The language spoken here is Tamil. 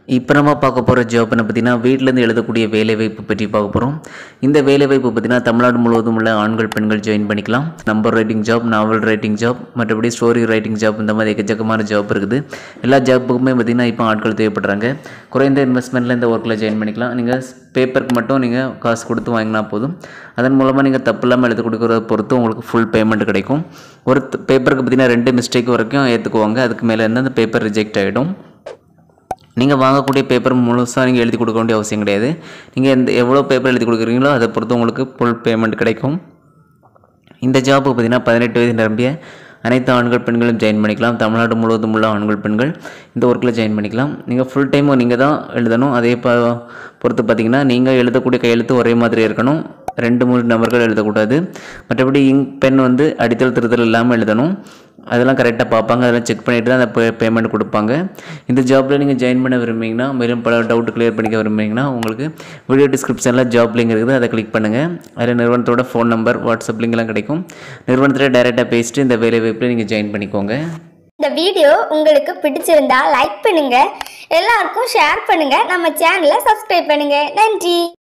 இப்போ நம்ம பார்க்க போகிற ஜாப் என்ன பார்த்தீங்கன்னா வீட்டிலேருந்து எழுதக்கூடிய வேலைவாய்ப்பு பற்றி பார்க்க போகிறோம் இந்த வேலைவாய்ப்பு பார்த்தீங்கன்னா தமிழ்நாடு முழுவதும் உள்ள ஆண்கள் பெண்கள் ஜாயின் பண்ணிக்கலாம் number writing job novel writing job மற்றபடி ஸ்டோரி ரைட்டிங் ஜாப் இந்த மாதிரி எக்கச்சக்கமான ஜாப் இருக்குது எல்லா ஜாப்புக்குமே பார்த்தீங்கன்னா இப்போ ஆட்கள் தேவைப்படுறாங்க குறைந்த இன்வெஸ்ட்மெண்ட்டில் இந்த ஒர்க்கில் ஜாயின் பண்ணிக்கலாம் நீங்கள் பேப்பருக்கு மட்டும் நீங்கள் காசு கொடுத்து வாங்கினா போதும் அதன் மூலமாக நீங்கள் தப்பு இல்லாமல் எழுதி கொடுக்குறத பொறுத்து உங்களுக்கு ஃபுல் பேமெண்ட் கிடைக்கும் ஒரு பேப்பருக்கு பார்த்தீங்கன்னா ரெண்டு மிஸ்டேக் வரைக்கும் ஏற்றுக்குவாங்க அதுக்கு மேலே இருந்து அந்த பேப்பர் ரிஜெக்ட் ஆகிடும் நீங்கள் வாங்கக்கூடிய பேப்பர் முழுசாக நீங்கள் எழுதி கொடுக்க வேண்டிய அவசியம் கிடையாது நீங்கள் எந்த எவ்வளோ பேப்பர் எழுதி கொடுக்குறீங்களோ அதை பொறுத்து உங்களுக்கு ஃபுல் பேமெண்ட் கிடைக்கும் இந்த ஜாப்புக்கு பார்த்தீங்கன்னா பதினெட்டு வயது நிரம்பிய அனைத்து ஆண்கள் பெண்களும் ஜாயின் பண்ணிக்கலாம் தமிழ்நாடு முழுவதும் உள்ள ஆண்கள் பெண்கள் இந்த ஒர்க்கில் ஜாயின் பண்ணிக்கலாம் நீங்கள் ஃபுல் டைம் நீங்கள் தான் எழுதணும் அதே ப பொறுத்து பார்த்தீங்கன்னா நீங்கள் எழுதக்கூடிய கையெழுத்து ஒரே மாதிரி இருக்கணும் ரெண்டு மூணு நபர்கள் எழுதக்கூடாது மற்றபடி இங்க் பென் வந்து அடித்தல் திருத்தல் இல்லாமல் எழுதணும் அதெல்லாம் கரெக்டாக பார்ப்பாங்க அதெல்லாம் செக் பண்ணிட்டு தான் அந்த பே பேமெண்ட் கொடுப்பாங்க இந்த ஜாப்பில் நீங்கள் ஜாயின் பண்ண விரும்புனீங்கன்னா மேலும் பல டவுட் கிளியர் பண்ணிக்க விரும்புனீங்கன்னா உங்களுக்கு வீடியோ டிஸ்கிரிப்ஷனில் ஜாப் லிங்க் இருக்குது அதை கிளிக் பண்ணுங்கள் அதில் நிறுவனத்தோட ஃபோன் நம்பர் வாட்ஸ்அப் லிங்க்லாம் கிடைக்கும் நிறுவனத்தில் டைரெக்டாக பேசிட்டு இந்த வேலை வாய்ப்பில் நீங்கள் ஜாயின் பண்ணிக்கோங்க இந்த வீடியோ உங்களுக்கு பிடிச்சிருந்தா லைக் பண்ணுங்க எல்லாருக்கும் ஷேர் பண்ணுங்க நம்ம சேனலை சப்ஸ்கிரைப் பண்ணுங்க நன்றி